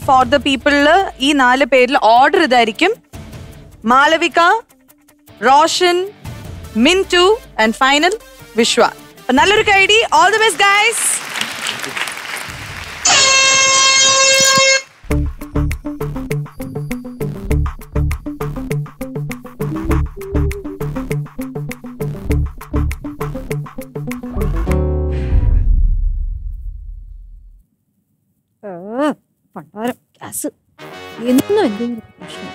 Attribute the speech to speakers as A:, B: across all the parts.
A: For the പീപ്പിളില് ഈ നാല് പേരിൽ ഓർഡർ ഇതായിരിക്കും മാലവിക റോഷൻ മിൻറ്റു ആൻഡ് ഫൈനൽ വിശ്വ അപ്പൊ നല്ലൊരു കൈഡി ഓൾ ദി ബെസ്റ്റ് ഗൈസ്
B: പണ്ടാരം ഗ്യാസ് എന്നും എന്തെങ്കിലും പ്രശ്നം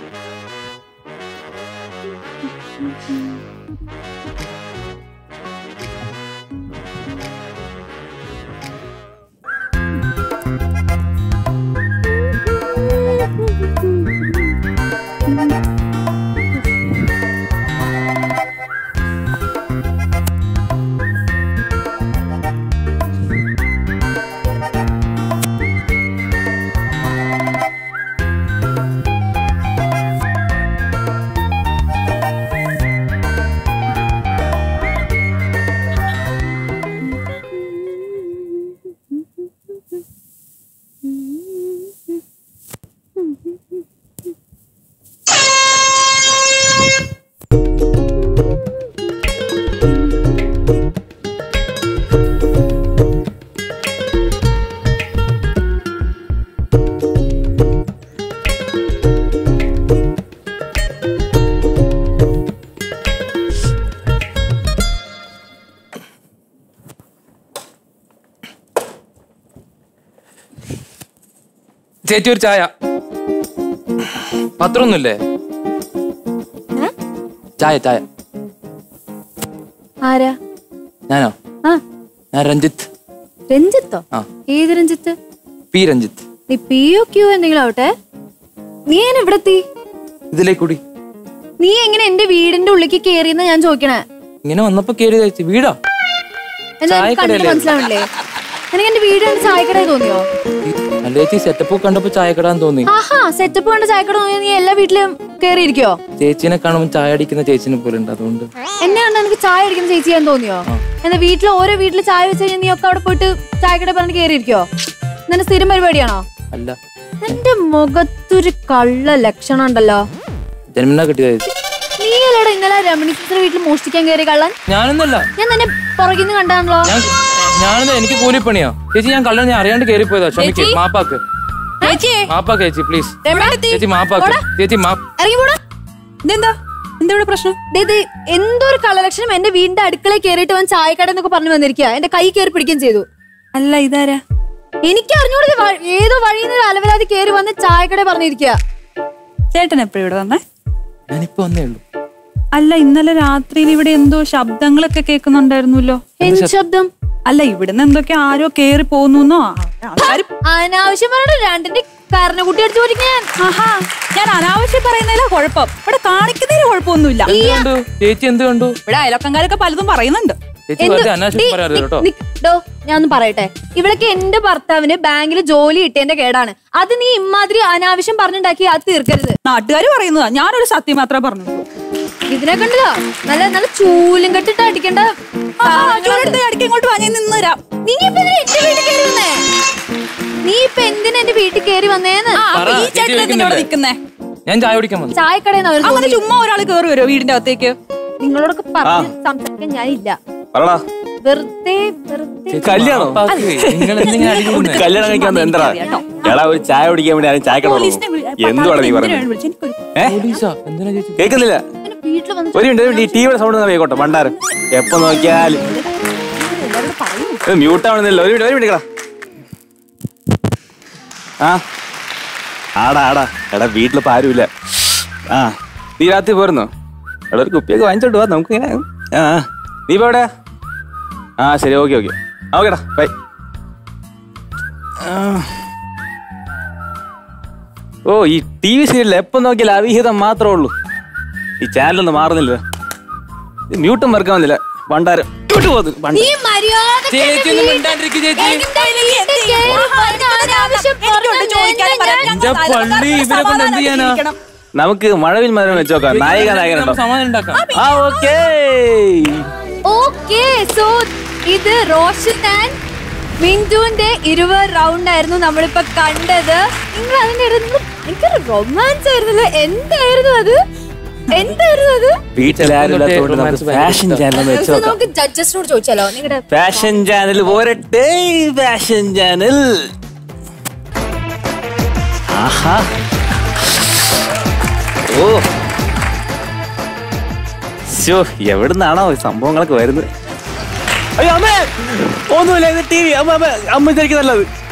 C: ചേച്ചി ഒരു ചായ പത്രമൊന്നുമില്ലേ ചായ ചായ
B: ആരാ
C: ഞാനോ
B: ആ
C: ഞാൻ രഞ്ജിത്ത്
B: രഞ്ജിത്തോ
C: ആ
B: ഏത് രഞ്ജിത്ത്
C: പി രഞ്ജിത്ത്
B: നീ പി ഒ ക്യൂ എന്തെങ്കിലും ആവട്ടെ നീ എങ്ങനെ ഇവിടെ എത്തി
C: ഇതിലേക്ക് കൂടി
B: നീ എങ്ങനെ എന്റെ വീടിന്റെ ഉള്ളിലേക്ക് കേറിയെന്ന് ഞാൻ ചോദിക്കണേ
C: ഇങ്ങനെ വന്നപ്പോ കേറി ചേച്ചി വീടാ
B: എന്താ എനിക്ക് കണ്ടിട്ട്
C: ചായക്കടയല്ലേ?
B: മനസ്സിലാവണില്ലേ നിനക്ക് എന്റെ വീട് കണ്ട് ചായക്കട തോന്നിയോ
C: അല്ല ചേച്ചി സെറ്റപ്പ് കണ്ടപ്പോ ചായക്കടാന്ന് തോന്നി
B: ആഹാ സെറ്റപ്പ് കണ്ട് ചായക്കട തോന്നിയോ നീ എല്ലാ വീട്ടിലും കേറിയിരിക്കോ
C: ചേച്ചിനെ കാണുമ്പോൾ ചായ അടിക്കുന്ന ചേച്ചിനെ പോലെ ഉണ്ട് അതുകൊണ്ട്
B: എന്നെ കണ്ട എനിക്ക് ചായ അടിക്കുന്ന ചേച്ചി ചെയ്യാൻ തോന്നിയോ എന്താ വീട്ടിൽ ഓരോ വീട്ടിൽ ചായ വെച്ച് കഴിഞ്ഞാൽ നീ ഒക്കെ അവിടെ പോയിട്ട് ചായക്കട പറഞ്ഞ് കേറിയിരിക്കോ നിന്റെ സ്ഥിരം പരിപാടിയാണോ
C: അല്ല
B: എന്റെ മുഖത്തൊരു കള്ള ലക്ഷണം ഉണ്ടല്ലോ
C: ജന്മനാ കിട്ടിയ ചേച്ചി
B: നീ അല്ലടാ ഇന്നലെ രമണി സിസ്റ്റർ വീട്ടിൽ മോഷ്ടിക്കാൻ കയറി കള്ളൻ
C: ഞാനൊന്നല്ല
B: ഞാൻ നിന്നെ പുറകിൽ നിന്ന് കണ്ടാണല്ലോ
C: ഞാൻ ഞാനൊന്ന് എനിക്ക് കൂലിപ്പണിയാ ചേച്ചി ഞാൻ കള്ളൻ ഞാൻ അറിയാണ്ട് കേറി പോയതാ ക്ഷമിക്ക് മാപ്പാക്ക് മാപ്പാക്ക് ചേച്ചി പ്ലീസ് ചേച്ചി മാപ്പാക്ക് ചേച്ചി മാപ്പ്
B: ഇറങ്ങി പോടാ
A: ഇതെന്താ എന്താ ഇവിടെ പ്രശ്നം
B: ദേ, ദേ, എന്തോ ഒരു കള്ളലക്ഷണം എന്റെ വീടിന്റെ അടുക്കളയിൽ കയറിയിട്ട് അവൻ ചായക്കട എന്നൊക്കെ പറഞ്ഞു വന്നിരിക്കുക എന്റെ കൈ കയറി പിടിക്കുകയും ചെയ്തു
A: അല്ല ഇതാരാ
B: എനിക്ക് അറിഞ്ഞൂടെ ഇത് വ- ഏതോ വഴിയിൽ നിന്ന് ഒരു അലവലാതി കയറി വന്ന് ചായക്കട പറഞ്ഞിരിക്കുക
A: ചേട്ടൻ എപ്പോഴും ഇവിടെ വന്നേ
C: ഞാനിപ്പോ വന്നേ ഉള്ളൂ
A: അല്ല ഇന്നലെ രാത്രിയിൽ ഇവിടെ എന്തോ ശബ്ദങ്ങളൊക്കെ കേൾക്കുന്നുണ്ടായിരുന്നല്ലോ
B: എന്ത് ശബ്ദം
A: അല്ല ഇവിടുന്ന് എന്തൊക്കെ ആരോ കേറി പോകുന്നു ആൾക്കാര്
B: അനാവശ്യം പറഞ്ഞ രണ്ടിന്റെ കാരണക്കുട്ടി അടിച്ചു പോലിക്കാൻ
A: ആഹാ ഞാൻ അനാവശ്യം പറയുന്നതിലാ കുഴപ്പം ഇവിടെ കാണിക്കുന്നതിന് കുഴപ്പമൊന്നുമില്ല
C: എന്ത് കണ്ടു ചേച്ചി എന്ത് കണ്ടു
A: ഇവിടെ അയലക്കങ്കാരൊക്കെ പലതും പറയുന്നുണ്ട്
C: ചേച്ചി വെറുതെ അനാവശ്യം പറയാറില്ല കേട്ടോ
B: ഡോ ഞാൻ ഒന്ന് പറയട്ടെ ഇവളൊക്കെ എന്റെ ഭർത്താവിന് ബാങ്കിൽ ജോലി ഇട്ടേന്റെ കേടാണ് അത് നീ ഇമാതിരി അനാവശ്യം പറഞ്ഞുണ്ടാക്കി അത് തീർക്കരുത്
A: നാട്ടുകാർ പറയുന്നതാ ഞാനൊരു സത്യം മാത്രമേ പറഞ്ഞുള്ളൂ
B: ഇതിനെ കണ്ടല്ലോ നല്ല നല്ല ചൂലും കെട്ടിട്ട് അടിക്കേണ്ട
A: ചൂടെടുത്ത് അടിക്ക് ഇങ്ങോട്ട് വാങ്ങി നിന്ന് തരാം
B: നീ ഇപ്പൊ എന്തിനാ എന്റെ വീട്ടിൽ കയറി വന്നേ നീ ഇപ്പൊ എന്തിനാ എന്റെ വീട്ടിൽ കയറി വന്നേന്ന്
A: ആ, അപ്പൊ
C: പറ,
A: ഈ
C: ചേച്ചി
A: ചേട്ടൻ എന്തിനാ ഇവിടെ നിൽക്കുന്നേ
C: ഞാൻ ചായ കുടിക്കാൻ വന്നു
B: ചായക്കടയിൽ അവർ
A: അങ്ങനെ ചുമ്മാ ഒരാൾ കേറി വരുമോ വീടിന്റെ അകത്തേക്ക്
B: നിങ്ങളോടൊക്കെ പറഞ്ഞ് സംസാരിക്കാൻ ഞാനില്ല
D: പറടാ
B: വെറുതെ വെറുതെ
C: ചേച്ചി
D: കല്യാണോ?
C: മാപ്പാക്ക്. നിങ്ങൾ എന്തെങ്കിലും അടിക്കുന്നു
D: കല്യാണം കഴിക്കാൻ എന്താ എടാ ഒരു ചായ കുടിക്കാൻ വേണ്ടി ആരും ചായക്കട
A: പോലീസിനെ വിളി-
D: എന്തുവാണ് നീ
A: എന്തിനാണ്
D: പറയുന്നത്
A: വിളിച്ചത്? എനിക്കൊരു-
D: ഏ
C: പോലീസാ എന്തിനാ ചേച്ചി
D: കേൾക്കുന്നില്ല
B: ഇങ്ങനെ വീട്ടിൽ വന്ന്
D: ഒരു മിനിറ്റ് ഒരു മിനിറ്റ് ഈ ടിവിയുടെ സൗണ്ട് കേൾക്കോട്ടെ പണ്ടാരം എപ്പോ നോക്കിയാലും മ്യൂട്ട് ആവണമെന്നില്ല ഒരു മിനിറ്റ് ഒരു മിനിറ്റ് ആ ആടാ ആടാ എടാ വീട്ടിലിപ്പോ ആരുമില്ല ആ നീ രാത്രി പോരുന്നോ എടാ ഒരു കുപ്പിയൊക്കെ വാങ്ങിച്ചോണ്ട് വാ നമുക്ക് ഇങ്ങനെ ആ ആ. നീ ഇപ്പൊ എവിടെയാ ആ ശരി ഓക്കെ ഓക്കെ ഓക്കേടാ ബൈ ഓ ഈ ടി വി സീരിയലിൽ എപ്പം നോക്കിയാലും അവിഹിതം മാത്രമേ ഉള്ളൂ ഈ ചാനലൊന്നും മാറുന്നില്ല ഇത് മ്യൂട്ടും മറക്കാൻ വന്നില്ല പണ്ടാരം മ്യൂട്ട് പോകുന്നു പണ്ട്
B: നീ മര്യാദ
C: ചേച്ചി ഒന്നും മിണ്ടാണ്ടിരിക്ക് ചേച്ചി
A: എനിക്കുണ്ട് ചോദിക്കാനും പറയാനും.
C: എന്റെ പള്ളി ഇവരെ കൊണ്ട് എന്ത് ചെയ്യാനാ
A: ഇരിക്കണം.
D: നമുക്ക് മഴവിൽ മരം വെച്ച് നോക്കാം നായിക നായകനുണ്ടോ
C: നമുക്ക് സമാധാനം ഉണ്ടാക്കാം
D: ആ ഓക്കേ
B: ഓക്കെ സോ ഇത് റോഷൻ ആൻഡ് മിന്റുവിന്റെ ഇരുപത് റൗണ്ട് ആയിരുന്നു നമ്മളിപ്പോ കണ്ടത് നിങ്ങൾ അതിന്റെ ഇടയിൽ നിന്ന് ഭയങ്കര റൊമാൻസ് ആയിരുന്നല്ലോ എന്തായിരുന്നു അത് എന്തായിരുന്നു അത്
D: വീട്ടിലാരുമില്ലാത്തതുകൊണ്ട് നമുക്ക് ഫാഷൻ ചാനൽ വെച്ച്
B: ഇത്
D: നോക്കാം
B: നമുക്ക് ജഡ്ജസിനോട് ചോദിച്ചാലോ നിങ്ങളുടെ
D: ഫാഷൻ ചാനൽ പോരട്ടെ ഫാഷൻ ചാനൽ ആഹാ ഓ ശോ എവിടുന്നാണോ ഈ സംഭവങ്ങളൊക്കെ വരുന്നത് അയ്യോ അമ്മേ ഒന്നുമില്ല ഇത് ടി വി അമ്മ അമ്മ അമ്മ ഇതായിരിക്കും നല്ലത്